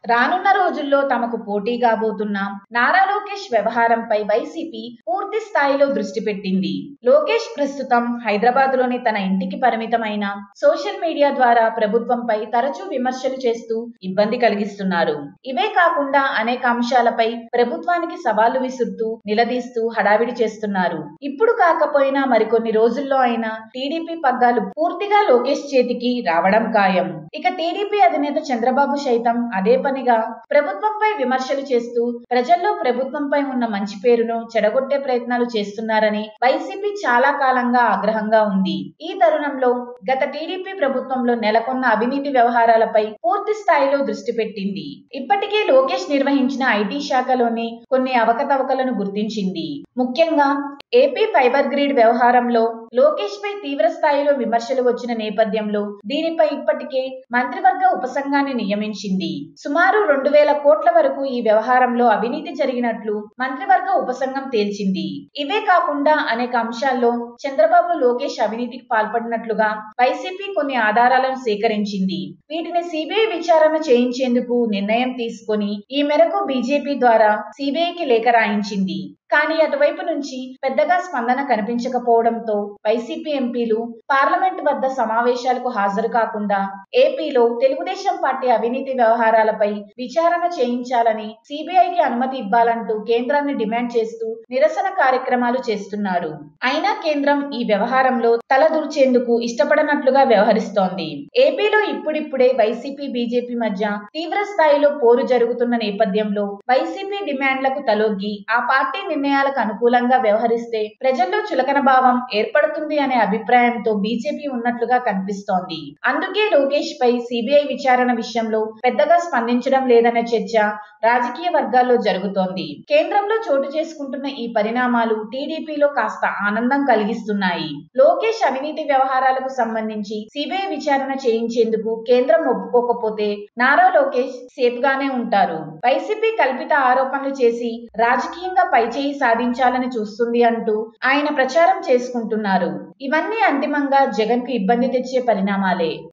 రానున్న రోజుల్లో తమకు పోటీ కాబోతున్న నారా లోకేష్ వ్యవహారంపై వైసీపీ పూర్తి స్థాయిలో దృష్టి పెట్టింది లోకేష్ ప్రస్తుతం హైదరాబాద్ లోని తన ఇంటికి పరిమితమైన సోషల్ మీడియా ద్వారా ప్రభుత్వంపై తరచూ విమర్శలు చేస్తూ ఇబ్బంది కలిగిస్తున్నారు ఇవే కాకుండా అనేక అంశాలపై ప్రభుత్వానికి సవాళ్లు విసురుతూ నిలదీస్తూ హడావిడి చేస్తున్నారు ఇప్పుడు కాకపోయినా మరికొన్ని రోజుల్లో అయినా టీడీపీ పగ్గాలు పూర్తిగా లోకేష్ చేతికి రావడం ఖాయం ఇక టీడీపీ అధినేత చంద్రబాబు సైతం అదే పనిగా ప్రభుత్వంపై విమర్శలు చేస్తూ ప్రజల్లో ప్రభుత్వంపై ఉన్న మంచి పేరును చెడగొట్టే ప్రయత్నాలు చేస్తున్నారని వైసీపీ చాలా కాలంగా ఆగ్రహంగా ఉంది ఈ తరుణంలో గత టీడీపీ ప్రభుత్వంలో నెలకొన్న అవినీతి వ్యవహారాలపై పూర్తి స్థాయిలో దృష్టి పెట్టింది ఇప్పటికే లోకేష్ నిర్వహించిన ఐటీ శాఖలోని కొన్ని అవకతవకలను గుర్తించింది ముఖ్యంగా ఏపీ ఫైబర్ గ్రిడ్ వ్యవహారంలో లోకేష్ పై తీవ్ర స్థాయిలో విమర్శలు వచ్చిన నేపథ్యంలో దీనిపై ఇప్పటికే మంత్రివర్గ ఉపసంఘాన్ని నియమించింది సుమారు రెండు వేల కోట్ల వరకు ఈ వ్యవహారంలో అవినీతి జరిగినట్లు మంత్రివర్గ ఉపసంఘం తేల్చింది ఇవే కాకుండా అనేక అంశాల్లో చంద్రబాబు లోకేష్ అవినీతికి పాల్పడినట్లుగా వైసీపీ కొన్ని ఆధారాలను సేకరించింది వీటిని సిబిఐ విచారణ చేయించేందుకు నిర్ణయం తీసుకొని ఈ మేరకు బీజేపీ ద్వారా సిబిఐకి లేఖ రాయించింది కానీ అటువైపు నుంచి పెద్దగా స్పందన కనిపించకపోవడంతో వైసీపీ ఎంపీలు పార్లమెంట్ వద్ద సమావేశాలకు హాజరు కాకుండా ఏపీలో తెలుగుదేశం పార్టీ అవినీతి వ్యవహారాలపై విచారణ చేయించాలని సిబిఐకి అనుమతి ఇవ్వాలంటూ కేంద్రాన్ని డిమాండ్ చేస్తూ నిరసన కార్యక్రమాలు చేస్తున్నారు అయినా కేంద్రం ఈ వ్యవహారంలో తలదూర్చేందుకు ఇష్టపడనట్లుగా వ్యవహరిస్తోంది ఏపీలో ఇప్పుడిప్పుడే వైసీపీ బీజేపీ మధ్య తీవ్ర స్థాయిలో పోరు జరుగుతున్న నేపథ్యంలో వైసీపీ డిమాండ్లకు తలొగ్గి ఆ పార్టీ నిర్ణయాలకు అనుకూలంగా వ్యవహరిస్తే ప్రజల్లో చులకన భావం ఏర్పడుతుంది అనే అభిప్రాయంతో బీజేపీ ఉన్నట్లుగా కనిపిస్తోంది అందుకే లోకేష్ పై సిబిఐ విచారణ విషయంలో పెద్దగా స్పందించడం లేదనే చర్చ రాజకీయ వర్గాల్లో జరుగుతోంది కేంద్రంలో చోటు చేసుకుంటున్న ఈ పరిణామాలు టీడీపీలో కాస్త ఆనందం కలిగిస్తున్నాయి లోకేష్ అవినీతి వ్యవహారాలకు సంబంధించి సిబిఐ విచారణ చేయించేందుకు కేంద్రం ఒప్పుకోకపోతే నారా లోకేష్ సేఫ్ గానే ఉంటారు వైసీపీ కల్పిత ఆరోపణలు చేసి రాజకీయంగా పైచేయి సాధించాలని చూస్తుంది అంటూ ఆయన ప్రచారం చేసుకుంటున్నారు ఇవన్నీ అంతిమంగా జగన్ కు ఇబ్బంది తెచ్చే పరిణామాలే